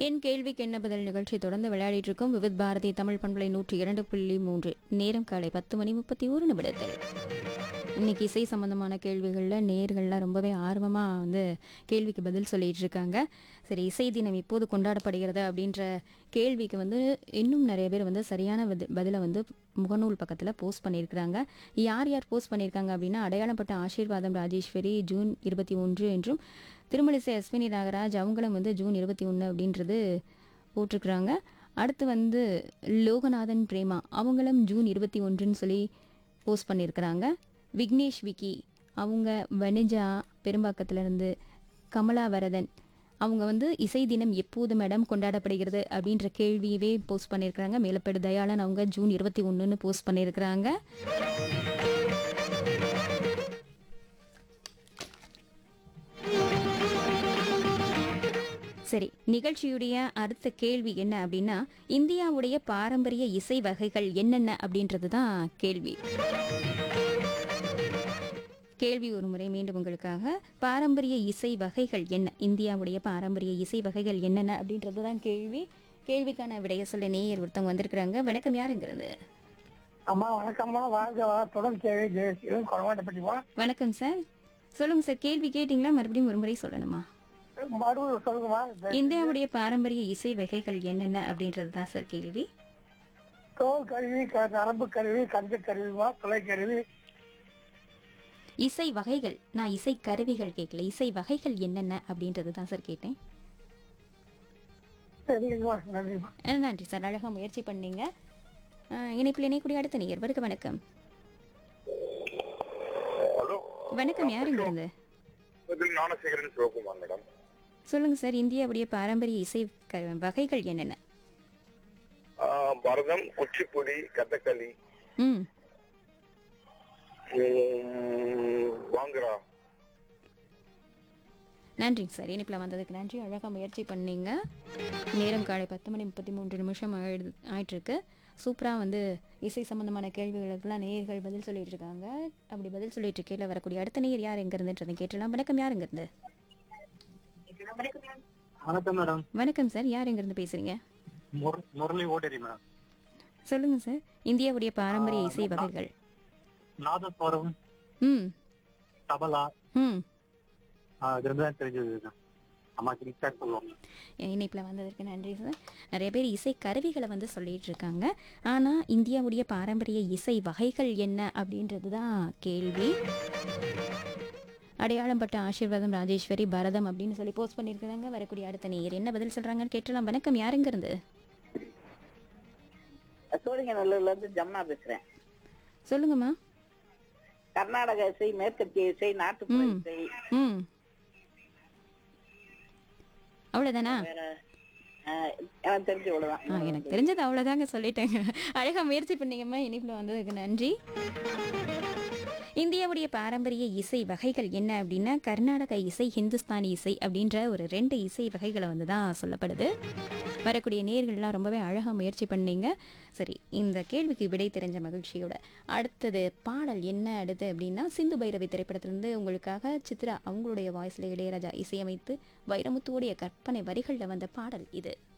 என் கேள்விக்கு என்ன பதில் நிகழ்ச்சி தொடர்ந்து விளையாடிட்டு இருக்கோம் விவித் பாரதி தமிழ் பண்பலை நூற்றி இரண்டு புள்ளி மூன்று நேரம் காலை பத்து மணி முப்பத்தி ஒரு நிமிடத்தில் இன்னைக்கு இசை சம்பந்தமான கேள்விகளில் நேர்கள்லாம் ரொம்பவே ஆர்வமாக வந்து கேள்விக்கு பதில் சொல்லிட்டு இருக்காங்க சரி இசை தினம் இப்போது கொண்டாடப்படுகிறது அப்படின்ற கேள்விக்கு வந்து இன்னும் நிறைய பேர் வந்து சரியான பதி- பதிலை வந்து முகநூல் பக்கத்தில் போஸ்ட் பண்ணியிருக்கிறாங்க யார் யார் போஸ்ட் பண்ணியிருக்காங்க அப்படின்னா அடையாளப்பட்ட ஆசீர்வாதம் ராஜேஸ்வரி ஜூன் இருபத்தி ஒன்று என்றும் திருமலிசை அஸ்வினி நாகராஜ் அவங்களும் வந்து ஜூன் இருபத்தி ஒன்று அப்படின்றது போட்டிருக்கிறாங்க அடுத்து வந்து லோகநாதன் பிரேமா அவங்களும் ஜூன் இருபத்தி ஒன்றுன்னு சொல்லி போஸ்ட் பண்ணியிருக்கிறாங்க விக்னேஷ் விக்கி அவங்க வனிஜா பெரும்பாக்கத்துலேருந்து கமலா வரதன் அவங்க வந்து இசை தினம் எப்போது மேடம் கொண்டாடப்படுகிறது அப்படின்ற கேள்வியவே போஸ்ட் பண்ணியிருக்கிறாங்க மேலப்பேடு தயாளன் அவங்க ஜூன் இருபத்தி ஒன்றுன்னு போஸ்ட் பண்ணியிருக்கிறாங்க சரி நிகழ்ச்சியுடைய அடுத்த கேள்வி என்ன அப்படின்னா இந்தியாவுடைய பாரம்பரிய இசை வகைகள் என்னென்ன அப்படின்றது தான் கேள்வி கேள்வி ஒரு முறை மீண்டும் உங்களுக்காக பாரம்பரிய இசை வகைகள் என்ன இந்தியாவுடைய பாரம்பரிய இசை வகைகள் என்னென்ன அப்படின்றது தான் கேள்வி கேள்விக்கான விடைய சொல்ல நேயர் ஒருத்தவங்க வந்திருக்கிறாங்க வணக்கம் யாருங்கிறது அம்மா வணக்கம்மா வாழ்க வளத்துடன் கேள்வி ஜெயசீலன் கொடமாட்டப்பட்டிமா வணக்கம் சார் சொல்லுங்க சார் கேள்வி கேட்டிங்களா மறுபடியும் ஒரு முறை சொல்லணுமா மறுபடியும் சொல்லுங்கம்மா இந்த இந்தியாவுடைய பாரம்பரிய இசை வகைகள் என்னென்ன அப்படின்றது தான் சார் கேள்வி தோல் கருவி க- நரம்பு கருவி கஞ்ச கருவிமா துளை கருவி இசை வகைகள் நான் இசை கருவிகள் கேட்கல இசை வகைகள் என்னென்ன அப்படின்றது தான் சார் கேட்டேன் சரிங்கம்மா நன்றிம்மா அஹ் நன்றி சார் அழகாக முயற்சி பண்ணீங்க அஹ் இணைப்பில் இணையக்கூடிய அடுத்த நேயர் வருக வணக்கம் ஹலோ வணக்கம் யாருங்க இருந்து இது ஞானசேகரன் சிவகுமார் மேடம் சொல்லுங்க சார் இந்தியாவுடைய பாரம்பரிய இசை க- வகைகள் என்னென்ன ஆஹ் பரதம் குச்சிப்புடி கதகளி ம் உம், வாங்குறா நன்றிங்க சார் இணைப்பில் வந்ததுக்கு நன்றி அழகாக முயற்சி பண்ணீங்க நேரம் காலை பத்து மணி முப்பத்தி மூன்று நிமிஷம் ஆயிடுது ஆயிட்டிருக்கு சூப்பராக வந்து இசை சம்பந்தமான கேள்விகளுக்கெல்லாம் நேயர்கள் பதில் சொல்லிட்டு இருக்காங்க அப்படி பதில் சொல்லிட்டு இருக்கையில் வரக்கூடிய அடுத்த நேயர் யார் எங்க இருந்துன்றதை கேட்டலாம் வணக்கம் யார் எங்க இருந்து வணக்கம் மேடம் வணக்கம் சார் யார் எங்க இருந்து பேசுறீங்க முரளி ஓட்டேரி மேடம் சொல்லுங்க சார் இந்தியாவுடைய பாரம்பரிய இசை வகைகள் நாதஸ்வரம் ம் தபலா ம் இது ரெண்டு தான் தெரிஞ்சது அம்மா கிரிக்கா சொல்லுவாங்க இணைப்பில் வந்ததற்கு நன்றி சார் நிறைய பேர் இசை கருவிகளை வந்து சொல்லிட்டு இருக்காங்க ஆனால் இந்தியாவுடைய பாரம்பரிய இசை வகைகள் என்ன அப்படின்றது தான் கேள்வி அடையாளம் பட்ட ஆசீர்வாதம் ராஜேஸ்வரி பரதம் அப்படின்னு சொல்லி போஸ்ட் பண்ணியிருக்கிறாங்க வரக்கூடிய அடுத்த நேயர் என்ன பதில் சொல்றாங்கன்னு கேட்டலாம் வணக்கம் யாருங்க இருந்து சோழிங்கநல்லூர்ல இருந்து ஜமுனா பேசுறேன் சொல்லுங்கம்மா கர்நாடக இசை மேற்கத்திய இசை நாட்டுப்புற ம். இசை ம் அவ்வளோதானா வேற ஆஹ், எனக்கு தெரிஞ்ச ஆ இவ்வளவுதான் எனக்கு தெரிஞ்சது அவ்வளோதாங்க சொல்லிட்டேங்க அழகாக முயற்சி பண்ணீங்கம்மா இனிப்பில் வந்ததுக்கு நன்றி இந்தியாவுடைய பாரம்பரிய இசை வகைகள் என்ன அப்படின்னா கர்நாடக இசை ஹிந்துஸ்தானி இசை அப்படின்ற ஒரு ரெண்டு இசை வகைகளை வந்து தான் சொல்லப்படுது வரக்கூடிய நேர்கள்லாம் ரொம்பவே அழகாக முயற்சி பண்ணீங்க சரி இந்த கேள்விக்கு விடை தெரிஞ்ச மகிழ்ச்சியோட அடுத்தது பாடல் என்ன அடுத்து அப்படின்னா சிந்து பைரவி திரைப்படத்திலிருந்து உங்களுக்காக சித்ரா அவங்களுடைய வாய்ஸில் இளையராஜா இசையமைத்து வைரமுத்துவோடைய கற்பனை வரிகளில் வந்த பாடல் இது